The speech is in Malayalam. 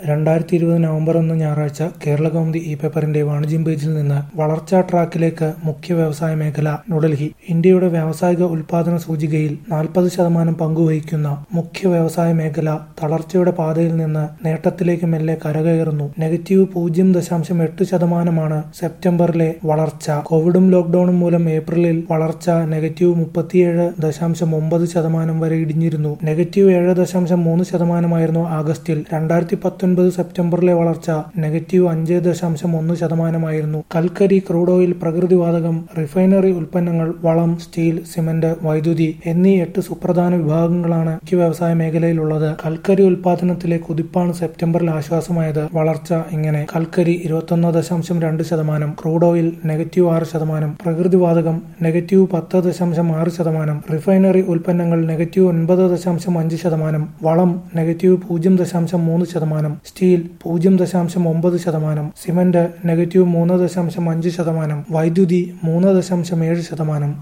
രണ്ടായിരത്തി ഇരുപത് നവംബർ ഒന്ന് ഞായറാഴ്ച കേരളകൗമുദി ഇ പേപ്പറിന്റെ വാണിജ്യം പേജിൽ നിന്ന് വളർച്ചാ ട്രാക്കിലേക്ക് മുഖ്യ വ്യവസായ മേഖല ന്യൂഡൽഹി ഇന്ത്യയുടെ വ്യാവസായിക ഉൽപാദന സൂചികയിൽ നാൽപ്പത് ശതമാനം പങ്കുവഹിക്കുന്ന മുഖ്യ വ്യവസായ മേഖല തളർച്ചയുടെ പാതയിൽ നിന്ന് നേട്ടത്തിലേക്ക് മെല്ലെ കരകയറുന്നു നെഗറ്റീവ് പൂജ്യം ദശാംശം എട്ട് ശതമാനമാണ് സെപ്റ്റംബറിലെ വളർച്ച കോവിഡും ലോക്ഡൌണും മൂലം ഏപ്രിലിൽ വളർച്ച നെഗറ്റീവ് മുപ്പത്തിയേഴ് ദശാംശം ഒമ്പത് ശതമാനം വരെ ഇടിഞ്ഞിരുന്നു നെഗറ്റീവ് ഏഴ് ദശാംശം മൂന്ന് ശതമാനമായിരുന്നു ആഗസ്റ്റിൽ രണ്ടായിരത്തി പത്തൊൻപത് സെപ്റ്റംബറിലെ വളർച്ച നെഗറ്റീവ് അഞ്ച് ദശാംശം ഒന്ന് ശതമാനമായിരുന്നു കൽക്കരി ക്രൂഡ് ഓയിൽ പ്രകൃതിവാതകം റിഫൈനറി ഉൽപ്പന്നങ്ങൾ വളം സ്റ്റീൽ സിമന്റ് വൈദ്യുതി എന്നീ എട്ട് സുപ്രധാന വിഭാഗങ്ങളാണ് മുഖ്യ വ്യവസായ മേഖലയിലുള്ളത് കൽക്കരി ഉൽപാദനത്തിലെ കുതിപ്പാണ് സെപ്റ്റംബറിൽ ആശ്വാസമായത് വളർച്ച ഇങ്ങനെ കൽക്കരി ഇരുപത്തൊന്ന് ദശാംശം രണ്ട് ശതമാനം ക്രൂഡ് ഓയിൽ നെഗറ്റീവ് ആറ് ശതമാനം പ്രകൃതിവാതകം നെഗറ്റീവ് പത്ത് ദശാംശം ആറ് ശതമാനം റിഫൈനറി ഉൽപ്പന്നങ്ങൾ നെഗറ്റീവ് ഒൻപത് ദശാംശം അഞ്ച് ശതമാനം വളം നെഗറ്റീവ് പൂജ്യം ദശാംശം മൂന്ന് ശതമാനം സ്റ്റീൽ പൂജ്യം ദശാംശം ഒമ്പത് ശതമാനം സിമന്റ് നെഗറ്റീവ് മൂന്ന് ദശാംശം അഞ്ച് ശതമാനം വൈദ്യുതി മൂന്ന് ദശാംശം ഏഴ് ശതമാനം